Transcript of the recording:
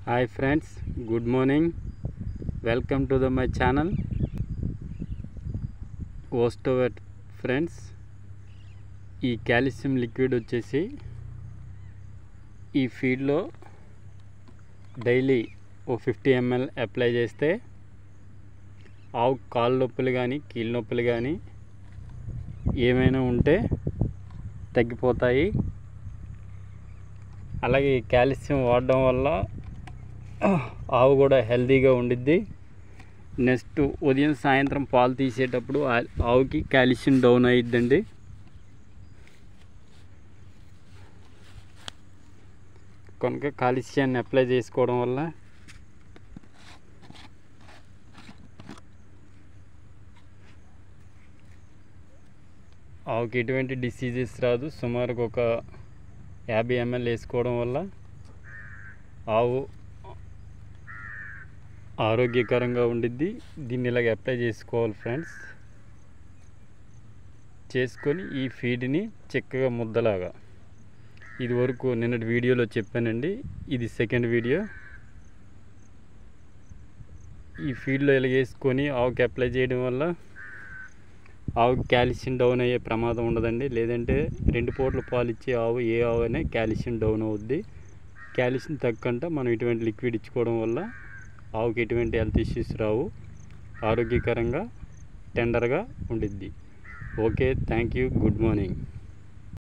hi friends good morning welcome to the my channel ఓస్టోవెట్ friends ఈ calcium liquid వచ్చేసి ఈ ఫీడ్లో డైలీ ఓ ఫిఫ్టీ ఎంఎల్ అప్లై చేస్తే ఆవు కాళ్ళ నొప్పులు కానీ కీళ్ళ నొప్పులు కానీ ఏమైనా ఉంటే తగ్గిపోతాయి అలాగే ఈ కాల్షియం వాడడం వల్ల ఆవు కూడా హెల్తీగా ఉండిద్ది నెక్స్ట్ ఉదయం సాయంత్రం పాలు తీసేటప్పుడు ఆ- ఆవుకి కాల్షియం డౌన్ అయ్యిద్దండి కనుక కాల్షియాన్ని అప్లై చేసుకోవడం వల్ల ఆవుకి ఎటువంటి డిసీజెస్ రాదు సుమారుగా ఒక యాభై ఎంఎల్ వేసుకోవడం వల్ల ఆవు ఆరోగ్యకరంగా ఉండిద్ది దీన్ని ఇలాగ అప్లై చేసుకోవాలి ఫ్రెండ్స్ చేసుకొని ఈ ఫీడ్ని చక్కగా ముద్దలాగా ఇది వరకు నిన్నటి వీడియోలో చెప్పానండి ఇది సెకండ్ వీడియో ఈ ఫీడ్లో ఇలా వేసుకొని ఆవుకి అప్లై చేయడం వల్ల ఆవుకి కాల్షియం డౌన్ అయ్యే ప్రమాదం ఉండదండి లేదంటే రెండు పూటలు పాలు ఇచ్చే ఆవు ఏ ఆవు అయినా కాల్షియం డౌన్ అవుద్ది కాల్షియం తగ్గకుండా మనం ఇటువంటి లిక్విడ్ ఇచ్చుకోవడం వల్ల ఆవుకి ఎటువంటి హెల్త్ ఇష్యూస్ రావు ఆరోగ్యకరంగా టెండర్గా ఉండిద్ది okay thank you good morning